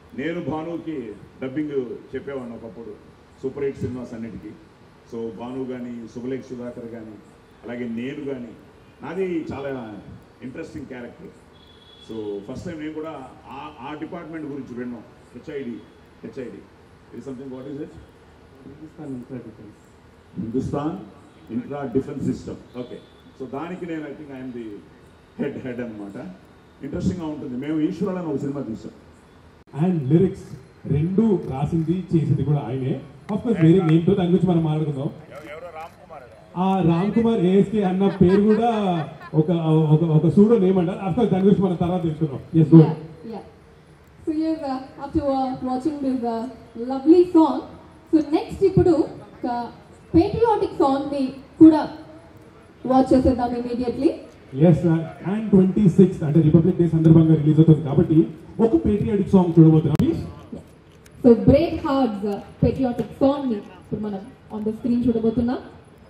నేను భానుకి డబ్బింగ్ చెప్పేవాడిని ఒకప్పుడు సూపర్ హిట్ సినిమాస్ అన్నిటికీ సో భాను కానీ శుభలేఖ్ సుధాకర్ కానీ అలాగే నేను కానీ నాది చాలా interesting character so first time నేను కూడా ఆ ఆ డిపార్ట్మెంట్ గురించి విన్నాం హెచ్ఐడి హెచ్ఐడి ఇది something what is it Hindustan intra defence Hindustan intra defence system okay so దానికి నేను I think I'm the head head అనమాట ఇంట్రెస్టింగ్గా ఉంటుంది మేము ఈశ్వరుడు అని ఒక సినిమా తీసాం అండ్ లిరిక్స్ రెండు రాసింది చేసింది కూడా ఆయనే ఆఫ్ కోర్స్ వేరే నేమ్ తో దాని గురించి మనం మాట్లాడుకుందాం ఆ రామ్ కుమార్ ఏఎస్కే అన్న పేరు కూడా ఒక ఒక ఒక సూడో నేమ్ అంటారు అఫ్ కోర్స్ దాని గురించి మనం తర్వాత తెలుసుకుందాం yes good Yeah, yeah. So yes, uh, after uh, watching this uh, lovely song, so next ఇప్పుడు ఒక patriotic song ని కూడా వాచ్ చేసేద్దాం immediately. Yes and twenty six అంటే రిపబ్లిక్ డే సందర్భంగా రిలీజ్ అవుతుంది కాబట్టి ఒక పేట్రియాటిక్ సాంగ్ చూడబోతున్నాం please so break hearts patriotic song ని ఇప్పుడు మనం ఆన్ ద స్క్రీన్ చూడబోతున్నాం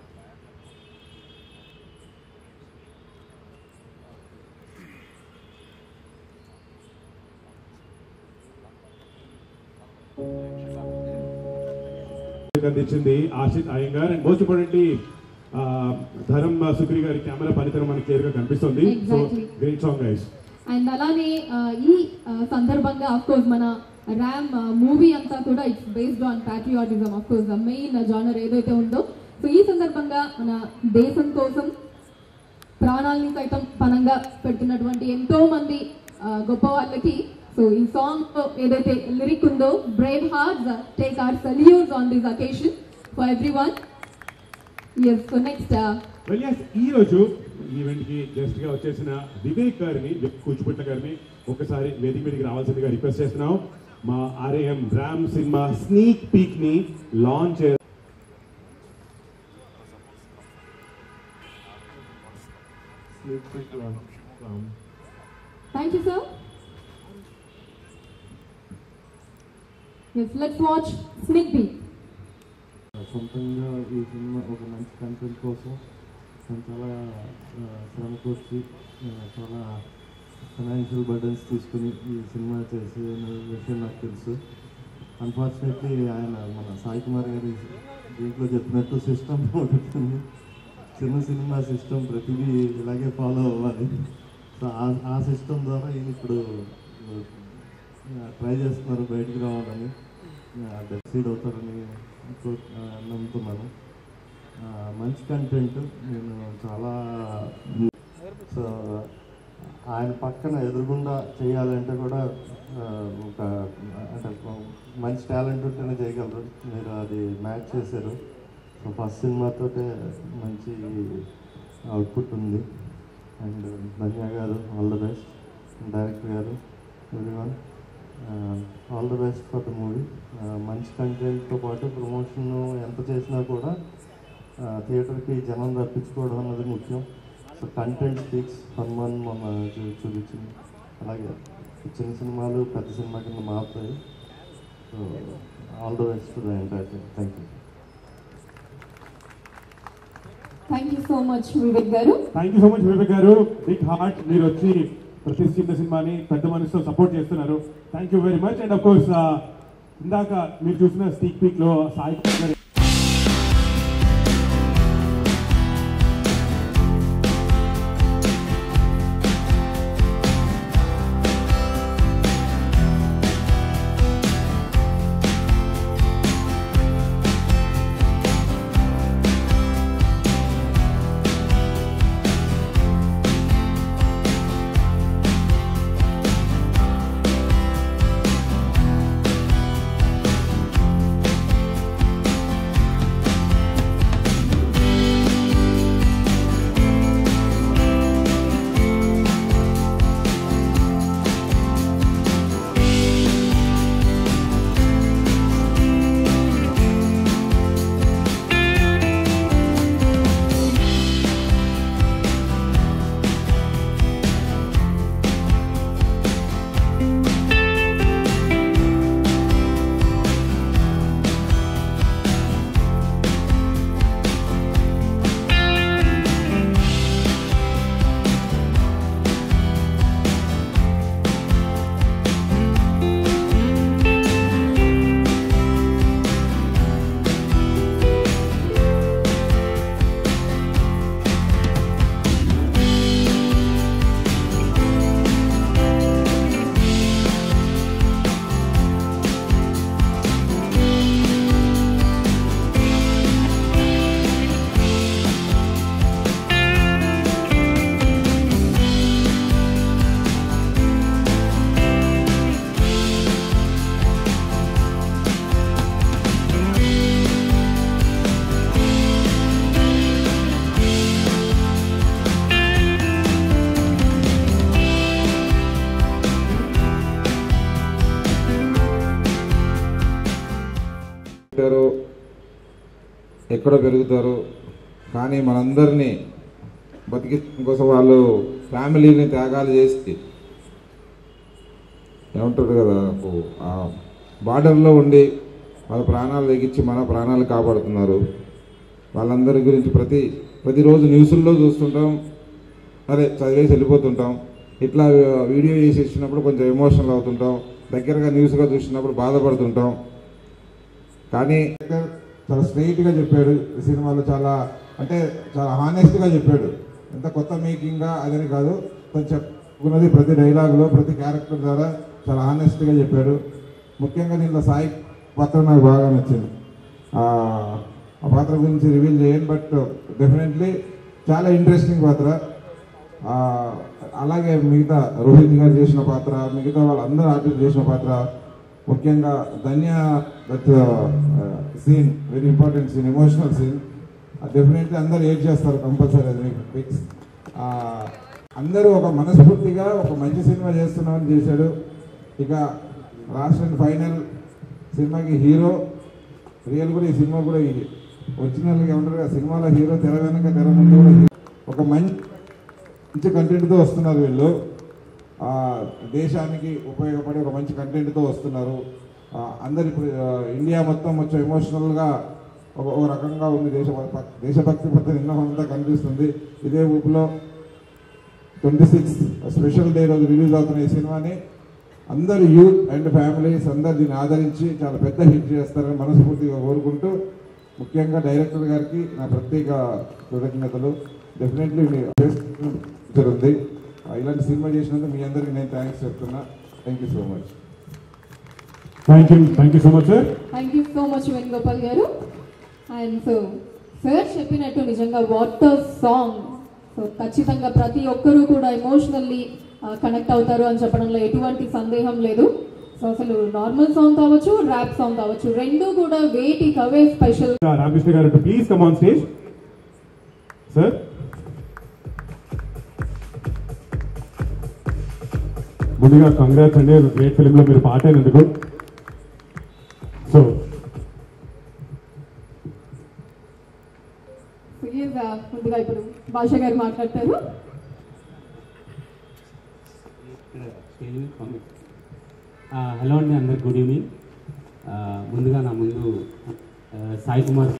అందించింది Ashit Iyengar and most importantly Dharam Sukri గారి కెమెరా పనితనం మనకి క్లియర్ గా కనిపిస్తుంది so Exactly. Great song guys and అలానే ఆ, ఈ ఆ, సందర్భంగా అఫ్ కోర్స్ మన ర్యామ్ మూవీ అంతా కూడా it's based on patriotism of course the main genre ఏదైతే ఉందో సో ఈ సందర్భంగా మన దేశం కోసం ప్రాణాలని సైతం పనంగా పెడుతున్నటువంటి ఎంతో మంది ఆ, గొప్ప వాళ్ళకి సో ఈ సాంగ్ ఏదైతే లిరిక్ ఉందో brave hearts take our salutes on this occasion for every one yes so next well yes ఈ రోజు ఈవెంట్ కి గెస్ట్ గా వచ్చేసిన వివేక్ గారిని కూచిపుట్ల గారిని ఒకసారి వేదిక మీదకి రావాల్సిందిగా రిక్వెస్ట్ చేస్తున్నాం మా ఆర్ఏఎం రామ్ సినిమా స్నీక్ పీక్ ని launch thank you sir yes let's watch sneak peek సొంతంగా ఈ సినిమా ఒక మంచి కంటెంట్ కోసం నేను చాలా ఆ, శ్రమ కూర్చి ఆ, చాలా ఫైనాన్షియల్ బర్డన్స్ తీసుకుని ఈ సినిమా చేసే విషయం నాకు తెలుసు అన్ఫార్చునేట్లీ ఆయన మన సాయి కుమార్ గారి దీంట్లో చెప్పినట్టు సిస్టమ్ ఉంటుంది చిన్న సినిమా సిస్టమ్ ప్రతిదీ ఇలాగే ఫాలో అవ్వాలి సో ఆ- ఆ సిస్టమ్ ద్వారా ఈయన ఇప్పుడు ట్రై చేస్తున్నారు బయటికి రావాలని డెసీడ్ అవుతారని కో- ఆ, నమ్ముతున్నాను ఆ, మంచి కంటెంట్ నేను చాలా సో ఆయన పక్కన ఎదురుగుండా చేయాలంటే కూడా ఆ, ఒక అంటే ఒక మంచి టాలెంట్ ఉంటేనే చేయగలరు మీరు అది మ్యాచ్ చేశారు సో ఫస్ట్ సినిమాతోటే మంచి అవుట్పుట్ ఉంది అండ్ ధన్య గారు ఆల్ ద బెస్ట్ డైరెక్టర్ గారు everyone all the best for the movie మంచి కంటెంట్తో పాటు ప్రమోషన్ ఎంత చేసినా కూడా థియేటర్కి జనం రప్పించుకోవడం అన్నది ముఖ్యం సో కంటెంట్ స్పీక్స్ హనుమాన్ మొన్న చూ- చూపించింది అలాగే చిన్న సినిమాలు పెద్ద సినిమా కింద మారుతాయి so all the best the entire thank you thank you so much Vivek గారు thank you so much Vivek గారు బిగ్ హార్ట్ మీరు వచ్చి ప్రతి చిన్న సినిమాని పెద్ద మనసుతో సపోర్ట్ చేస్తున్నారు thank you very much and of course ఇందాక మీరు చూసిన స్టీక్ పీక్ లో సాయి కుమార్ గారి ఎక్కడ పెరుగుతారు కానీ మనందరినీ బతికించడం కోసం వాళ్ళు ఫ్యామిలీని త్యాగాలు చేసి ఏమంటారు కదా నాకు ఆ బార్డర్లో ఉండి వాళ్ళ ప్రాణాలు తెగించి మన ప్రాణాలు కాపాడుతున్నారు వాళ్ళందరి గురించి ప్రతి ప్రతిరోజు న్యూస్ల్లో చూస్తుంటాం అదే చదివేసి వెళ్ళిపోతుంటాం ఇట్లా వీడియో చేసి ఇచ్చినప్పుడు కొంచెం ఎమోషనల్ అవుతుంటాం దగ్గరగా న్యూస్గా చూసినప్పుడు బాధపడుతుంటాం కానీ చాలా స్ట్రైట్గా చెప్పాడు ఈ సినిమాలో చాలా అంటే చాలా హానెస్ట్గా చెప్పాడు ఎంత కొత్త మేకింగ్గా అదని కాదు తను చెప్పుకున్నది ప్రతి డైలాగులో ప్రతి క్యారెక్టర్ ద్వారా చాలా హానెస్ట్గా చెప్పాడు ముఖ్యంగా దీంట్లో సాయి పాత్ర నాకు బాగా నచ్చింది ఆ ఆ పాత్ర గురించి రివీల్ చేయను బట్ డెఫినెట్లీ చాలా ఇంట్రెస్టింగ్ పాత్ర ఆ, అలాగే మిగతా రోహిత్ గారు చేసిన పాత్ర మిగతా వాళ్ళందరూ ఆర్టిస్ట్ చేసిన పాత్ర ముఖ్యంగా Dhanya that scene very important scene emotional scene definitely అందరూ ఏడ్ చేస్తారు కంపల్సరీ అది మీకు ఫిక్స్ అందరూ ఒక మనస్ఫూర్తిగా ఒక మంచి సినిమా చేస్తున్నామని చేశాడు ఇక లాస్ట్ అండ్ ఫైనల్ సినిమాకి హీరో రియల్ కూడా ఈ సినిమా కూడా ఇది ఒరిజినల్గా ఏమంటారు కదా సినిమాలో హీరో తెర వెనక తెర ముందు కూడా hero. ఒక మంచి మంచి కంటెంట్తో వస్తున్నారు వీళ్ళు ఆ, దేశానికి ఉపయోగపడే ఒక మంచి కంటెంట్తో వస్తున్నారు ఆ, అందరి ఇప్పుడు, ఆ, ఇండియా మొత్తం వచ్చే ఎమోషనల్గా ఒక ఒక రకంగా ఉంది దేశ దేశభక్తి పత్ర నిన్నమంతా కనిపిస్తుంది ఇదే ఊపిలో ట్వంటీ సిక్స్ స్పెషల్ డే రోజు రిలీజ్ అవుతున్న ఈ సినిమాని అందరు యూత్ అండ్ ఫ్యామిలీస్ అందరు దీన్ని ఆదరించి చాలా పెద్ద హిట్ చేస్తారని మనస్ఫూర్తిగా కోరుకుంటూ ముఖ్యంగా డైరెక్టర్ గారికి నా ప్రత్యేక కృతజ్ఞతలు డెఫినెట్లీ మీ ఫ్యూచర్ ఉంది ఆ, ఇలాంటి సినిమా చేసినందుకు మీ అందరికీ నేను థ్యాంక్స్ చెప్తున్నా thank you so much thank you thank you so much sir thank you so much Venugopal గారు అండ్ సో సార్ చెప్పినట్టు నిజంగా వాట్ సాంగ్ సో ఖచ్చితంగా ప్రతి ఒక్కరూ కూడా ఎమోషనల్లీ కనెక్ట్ అవుతారు అని చెప్పడంలో ఎటువంటి సందేహం లేదు సో అసలు నార్మల్ సాంగ్ కావచ్చు ర్యాప్ సాంగ్ కావచ్చు రెండు కూడా వేటి కవే స్పెషల్ రామకృష్ణ గారు please come on stage sir ముందుగా కంగ్రాట్స్ అండి గ్రేట్ ఫిలిం లో మీరు పాట అయినందుకు సో ప్లీజ్ ముందుగా ఇప్పుడు భాష గారు మాట్లాడతారు హలో అండి అందరికి గుడ్ ఈవినింగ్ ముందుగా నా ముందు ఆ, సాయి కుమార్